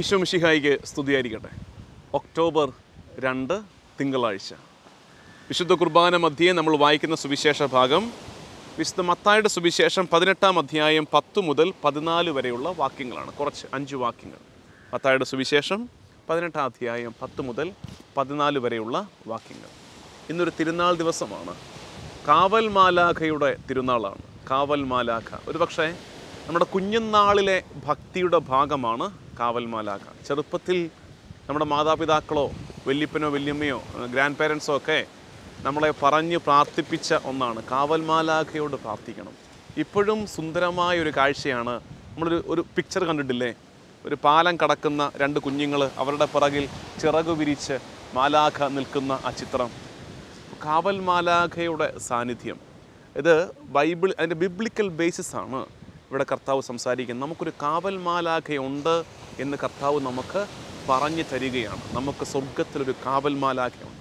ഈശോ മിശിഹായിക്ക് സ്തുതിയായിരിക്കട്ടെ ഒക്ടോബർ രണ്ട് തിങ്കളാഴ്ച വിശുദ്ധ കുർബാന മധ്യേ നമ്മൾ വായിക്കുന്ന സുവിശേഷ ഭാഗം വിശുദ്ധ മത്തായുടെ സുവിശേഷം പതിനെട്ടാം അധ്യായം പത്ത് മുതൽ പതിനാല് വരെയുള്ള വാക്യങ്ങളാണ് കുറച്ച് അഞ്ച് വാക്യങ്ങൾ മത്തായുടെ സുവിശേഷം പതിനെട്ടാം അധ്യായം പത്ത് മുതൽ പതിനാല് വരെയുള്ള വാക്യങ്ങൾ ഇന്നൊരു തിരുനാൾ ദിവസമാണ് കാവൽ മാലാഖയുടെ തിരുനാളാണ് കാവൽ മാലാഖ ഒരു പക്ഷേ നമ്മുടെ കുഞ്ഞുനാളിലെ ഭക്തിയുടെ ഭാഗമാണ് കാവൽ മാലാഖ ചെറുപ്പത്തിൽ നമ്മുടെ മാതാപിതാക്കളോ വല്യപ്പനോ വല്യമ്മയോ ഗ്രാൻഡ് പേരൻസോ ഒക്കെ നമ്മളെ പറഞ്ഞ് പ്രാർത്ഥിപ്പിച്ച ഒന്നാണ് കാവൽ മാലാഖയോട് പ്രാർത്ഥിക്കണം ഇപ്പോഴും സുന്ദരമായ ഒരു കാഴ്ചയാണ് നമ്മളൊരു ഒരു പിക്ചർ കണ്ടിട്ടില്ലേ ഒരു പാലം കടക്കുന്ന രണ്ട് കുഞ്ഞുങ്ങൾ അവരുടെ പിറകിൽ ചിറകു വിരിച്ച് മാലാഖ നിൽക്കുന്ന ആ ചിത്രം കാവൽ മാലാഖയുടെ സാന്നിധ്യം ഇത് ബൈബിൾ അതിൻ്റെ ബിബ്ലിക്കൽ ബേസിസ് ആണ് ഇവിടെ കർത്താവ് സംസാരിക്കുന്നത് നമുക്കൊരു കാവൽ മാലാഖയുണ്ട് എന്ന് കർത്താവ് നമുക്ക് പറഞ്ഞു തരികയാണ് നമുക്ക് സ്വർഗത്തിലൊരു കാവൽ മാലാഖയുണ്ട്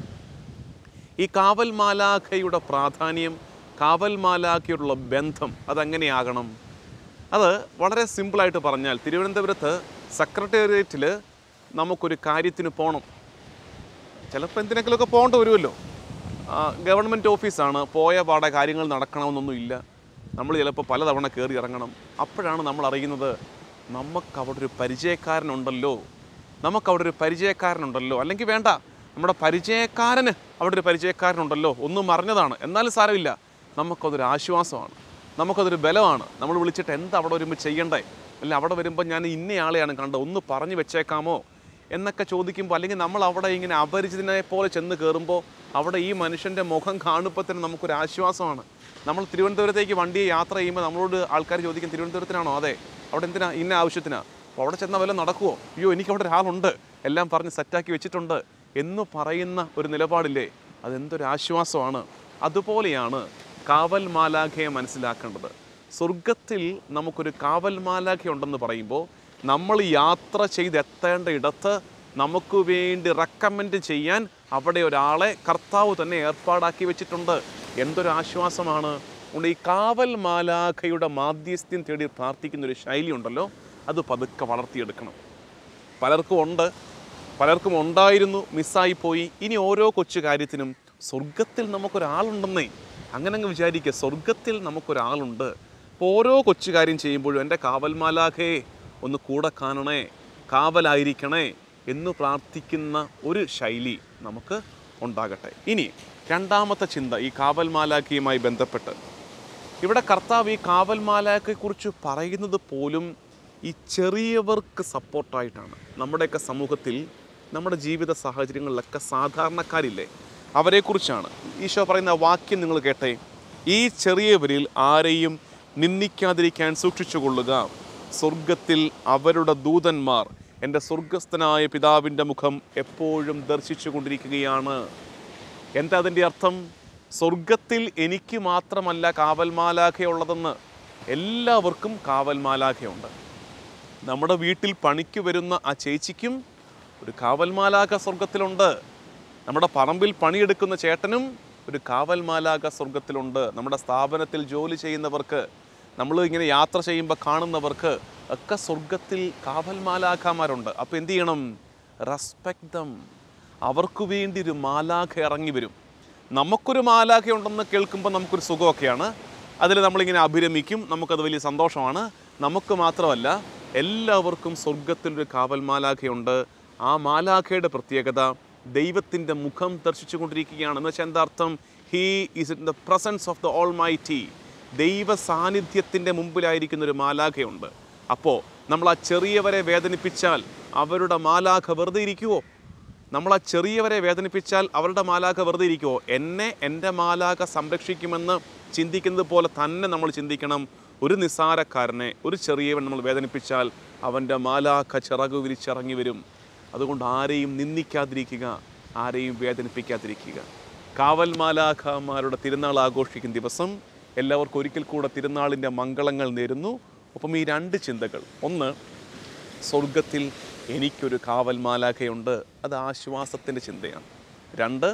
ഈ കാവൽ മാലാഖയുടെ പ്രാധാന്യം കാവൽ മാലാഖയോടുള്ള ബന്ധം അതെങ്ങനെയാകണം അത് വളരെ സിമ്പിളായിട്ട് പറഞ്ഞാൽ തിരുവനന്തപുരത്ത് സെക്രട്ടേറിയറ്റിൽ നമുക്കൊരു കാര്യത്തിന് പോകണം ചിലപ്പോൾ എന്തിനെങ്കിലുമൊക്കെ പോകേണ്ടി വരുമല്ലോ ഗവൺമെൻറ് ഓഫീസാണ് പോയ പാടെ കാര്യങ്ങൾ നടക്കണമെന്നൊന്നും ഇല്ല നമ്മൾ ചിലപ്പോൾ പലതവണ കയറി ഇറങ്ങണം അപ്പോഴാണ് നമ്മൾ അറിയുന്നത് നമുക്ക് അവിടെ ഒരു പരിചയക്കാരനുണ്ടല്ലോ നമുക്ക് അവിടെ ഒരു പരിചയക്കാരനുണ്ടല്ലോ അല്ലെങ്കിൽ വേണ്ട നമ്മുടെ പരിചയക്കാരന് അവിടെ ഒരു പരിചയക്കാരനുണ്ടല്ലോ ഒന്നും മറിഞ്ഞതാണ് എന്നാലും സാരമില്ല നമുക്കതൊരു ആശ്വാസമാണ് നമുക്കതൊരു ബലമാണ് നമ്മൾ വിളിച്ചിട്ട് എന്താ അവിടെ വരുമ്പോൾ ചെയ്യണ്ടേ അല്ല അവിടെ വരുമ്പോൾ ഞാൻ ഇന്നയാളെയാണ് കണ്ടത് ഒന്ന് പറഞ്ഞു വെച്ചേക്കാമോ എന്നൊക്കെ ചോദിക്കുമ്പോൾ അല്ലെങ്കിൽ നമ്മൾ അവിടെ ഇങ്ങനെ അപരിചിതനെ പോലെ ചെന്ന് കയറുമ്പോൾ അവിടെ ഈ മനുഷ്യൻ്റെ മുഖം കാണുമ്പോൾ തന്നെ നമുക്കൊരു ആശ്വാസമാണ് നമ്മൾ തിരുവനന്തപുരത്തേക്ക് വണ്ടിയെ യാത്ര ചെയ്യുമ്പോൾ നമ്മളോട് ആൾക്കാർ ചോദിക്കും തിരുവനന്തപുരത്തിനാണോ അതെ അവിടെ എന്തിനാ ഇന്ന ആവശ്യത്തിനാ അപ്പോൾ അവിടെ ചെന്നാൽ വല്ലതും നടക്കുമോ അയ്യോ എനിക്ക് അവിടെ ഒരാളുണ്ട് എല്ലാം പറഞ്ഞ് സെറ്റാക്കി വെച്ചിട്ടുണ്ട് എന്ന് പറയുന്ന ഒരു നിലപാടില്ലേ അതെന്തൊരു ആശ്വാസമാണ് അതുപോലെയാണ് കാവൽ മാലാഖയെ മനസ്സിലാക്കേണ്ടത് സ്വർഗത്തിൽ നമുക്കൊരു കാവൽ മാലാഖ ഉണ്ടെന്ന് പറയുമ്പോൾ നമ്മൾ യാത്ര ചെയ്തെത്തേണ്ട ഇടത്ത് നമുക്ക് വേണ്ടി റെക്കമെൻഡ് ചെയ്യാൻ അവിടെ ഒരാളെ കർത്താവ് തന്നെ ഏർപ്പാടാക്കി വെച്ചിട്ടുണ്ട് എന്തൊരു ആശ്വാസമാണ് അതുകൊണ്ട് ഈ കാവൽ മാലാഖയുടെ മാധ്യസ്ഥ്യം തേടി പ്രാർത്ഥിക്കുന്ന ഒരു ശൈലി ഉണ്ടല്ലോ അത് പതുക്കെ വളർത്തിയെടുക്കണം പലർക്കും ഉണ്ട് പലർക്കും ഉണ്ടായിരുന്നു മിസ്സായി പോയി ഇനി ഓരോ കൊച്ചു കാര്യത്തിനും സ്വർഗത്തിൽ നമുക്കൊരാളുണ്ടെന്നേ അങ്ങനെ അങ്ങ് വിചാരിക്കുക സ്വർഗത്തിൽ നമുക്കൊരാളുണ്ട് അപ്പോൾ ഓരോ കൊച്ചു കാര്യം ചെയ്യുമ്പോഴും എൻ്റെ കാവൽ മാലാഖയെ ഒന്ന് കൂടെ കാണണേ കാവലായിരിക്കണേ എന്ന് പ്രാർത്ഥിക്കുന്ന ഒരു ശൈലി നമുക്ക് ഉണ്ടാകട്ടെ ഇനി രണ്ടാമത്തെ ചിന്ത ഈ കാവൽ മാലാഖയുമായി ബന്ധപ്പെട്ട് ഇവിടെ കർത്താവ് ഈ കാവൽ മാലാഖയെക്കുറിച്ച് പറയുന്നത് പോലും ഈ ചെറിയവർക്ക് സപ്പോർട്ടായിട്ടാണ് നമ്മുടെയൊക്കെ സമൂഹത്തിൽ നമ്മുടെ ജീവിത സാഹചര്യങ്ങളിലൊക്കെ സാധാരണക്കാരില്ലേ അവരെക്കുറിച്ചാണ് ഈശോ പറയുന്ന വാക്യം നിങ്ങൾ കേട്ടെ ഈ ചെറിയവരിൽ ആരെയും നിന്ദിക്കാതിരിക്കാൻ സൂക്ഷിച്ചുകൊള്ളുക സ്വർഗത്തിൽ അവരുടെ ദൂതന്മാർ എൻ്റെ സ്വർഗസ്ഥനായ പിതാവിൻ്റെ മുഖം എപ്പോഴും ദർശിച്ചു കൊണ്ടിരിക്കുകയാണ് എന്താ അതിൻ്റെ അർത്ഥം സ്വർഗത്തിൽ എനിക്ക് മാത്രമല്ല കാവൽമാലാഖയുള്ളതെന്ന് എല്ലാവർക്കും കാവൽമാലാഖയുണ്ട് നമ്മുടെ വീട്ടിൽ പണിക്ക് വരുന്ന ആ ചേച്ചിക്കും ഒരു കാവൽമാലാഖ സ്വർഗത്തിലുണ്ട് നമ്മുടെ പറമ്പിൽ പണിയെടുക്കുന്ന ചേട്ടനും ഒരു കാവൽമാലാഖ സ്വർഗത്തിലുണ്ട് നമ്മുടെ സ്ഥാപനത്തിൽ ജോലി ചെയ്യുന്നവർക്ക് നമ്മൾ ഇങ്ങനെ യാത്ര ചെയ്യുമ്പോൾ കാണുന്നവർക്ക് ഒക്കെ സ്വർഗത്തിൽ കാവൽമാലാഖമാരുണ്ട് അപ്പോൾ എന്ത് ചെയ്യണം റെസ്പെക്ട് ദം അവർക്ക് വേണ്ടി ഒരു മാലാഖ ഇറങ്ങി വരും നമുക്കൊരു മാലാഖ ഉണ്ടെന്ന് കേൾക്കുമ്പോൾ നമുക്കൊരു സുഖമൊക്കെയാണ് അതിൽ നമ്മളിങ്ങനെ അഭിരമിക്കും നമുക്കത് വലിയ സന്തോഷമാണ് നമുക്ക് മാത്രമല്ല എല്ലാവർക്കും സ്വർഗത്തിലൊരു കാവൽ മാലാഖയുണ്ട് ആ മാലാഖയുടെ പ്രത്യേകത ദൈവത്തിൻ്റെ മുഖം ദർശിച്ചു കൊണ്ടിരിക്കുകയാണ് എന്ന് വെച്ചാൽ എന്താ അർത്ഥം he is in the presence of the almighty ദൈവ സാന്നിധ്യത്തിൻ്റെ മുമ്പിലായിരിക്കുന്ന ഒരു മാലാഖയുണ്ട് അപ്പോൾ നമ്മൾ ആ ചെറിയവരെ വേദനിപ്പിച്ചാൽ അവരുടെ മാലാഖ വെറുതെ ഇരിക്കുവോ നമ്മൾ ആ ചെറിയവരെ വേദനിപ്പിച്ചാൽ അവരുടെ മാലാഖ വെറുതെ ഇരിക്കുമോ എന്നെ എൻ്റെ മാലാഖ സംരക്ഷിക്കുമെന്ന് ചിന്തിക്കുന്നത് പോലെ തന്നെ നമ്മൾ ചിന്തിക്കണം ഒരു നിസ്സാരക്കാരനെ ഒരു ചെറിയവൻ നമ്മൾ വേദനിപ്പിച്ചാൽ അവൻ്റെ മാലാഖ ചിറകു വിരിച്ചിറങ്ങി വരും അതുകൊണ്ട് ആരെയും നിന്ദിക്കാതിരിക്കുക ആരെയും വേദനിപ്പിക്കാതിരിക്കുക കാവൽ മാലാഖമാരുടെ തിരുനാൾ ആഘോഷിക്കുന്ന ദിവസം എല്ലാവർക്കും ഒരിക്കൽ കൂടെ തിരുനാളിൻ്റെ മംഗളങ്ങൾ നേരുന്നു ഒപ്പം ഈ രണ്ട് ചിന്തകൾ ഒന്ന് സ്വർഗത്തിൽ എനിക്കൊരു കാവൽ മാലാഖയുണ്ട് അത് ആശ്വാസത്തിൻ്റെ ചിന്തയാണ് രണ്ട്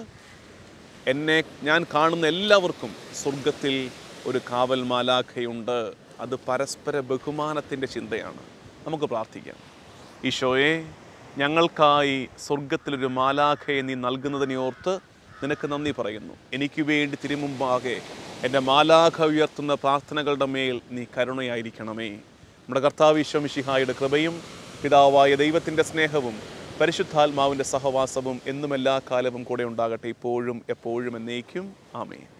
എന്നെ ഞാൻ കാണുന്ന എല്ലാവർക്കും സ്വർഗത്തിൽ ഒരു കാവൽ മാലാഖയുണ്ട് അത് പരസ്പര ബഹുമാനത്തിൻ്റെ ചിന്തയാണ് നമുക്ക് പ്രാർത്ഥിക്കാം ഈശോയെ ഞങ്ങൾക്കായി സ്വർഗത്തിലൊരു മാലാഖയെ നീ നൽകുന്നതിനെ ഓർത്ത് നിനക്ക് നന്ദി പറയുന്നു എനിക്ക് വേണ്ടി തിരുമുമ്പാകെ എൻ്റെ മാലാഖ ഉയർത്തുന്ന പ്രാർത്ഥനകളുടെ മേൽ നീ കരുണയായിരിക്കണമേ നമ്മുടെ കർത്താവ് ഈശോമിഷിഹായുടെ കൃപയും പിതാവായ ദൈവത്തിൻ്റെ സ്നേഹവും പരിശുദ്ധാത്മാവിൻ്റെ സഹവാസവും എന്നും എല്ലാ കാലവും കൂടെ ഉണ്ടാകട്ടെ ഇപ്പോഴും എപ്പോഴും എന്നേക്കും ആമേ